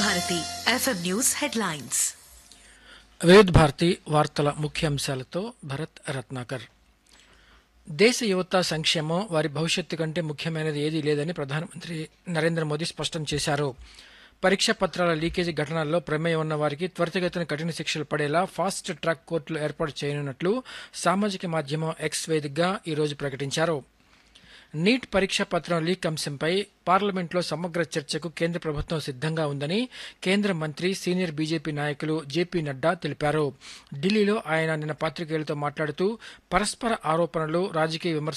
Bharati FM news headlines వివిధ భారతి వార్తల ముఖ్యాంశాలతో భరత్ రత్నాకర్ దేశ యువత సంక్షేమం వారి భవిష్యత్తు కంటే ముఖ్యమైనది ఏదీ లేదని ప్రధానమంత్రి నరేంద్ర మోదీ స్పష్టం చేశారు పరీక్ష పత్రాల లీకేజీ ఘటనల్లో ప్రమేయం ఉన్న వారికి త్వరితగతిన కఠిన శిక్షలు పడేలా ఫాస్ట్ ట్రాక్ కోర్టులు ఏర్పాటు చేయనున్నట్లు సామాజిక మాధ్యమం ఎక్స్ వేదికగా ఈరోజు ప్రకటించారు నీట్ పరీక్ష పత్రం లీక్ అంశంపై పార్లమెంట్లో సమగ్ర చర్చకు కేంద్ర ప్రభుత్వం సిద్ధంగా ఉందని కేంద్ర మంత్రి సీనియర్ బీజేపీ నాయకులు జేపీ నడ్డా తెలిపారు ఢిల్లీలో ఆయన నిన్న పాత్రికేయులతో మాట్లాడుతూ పరస్పర ఆరోపణలు రాజకీయ విమర్శ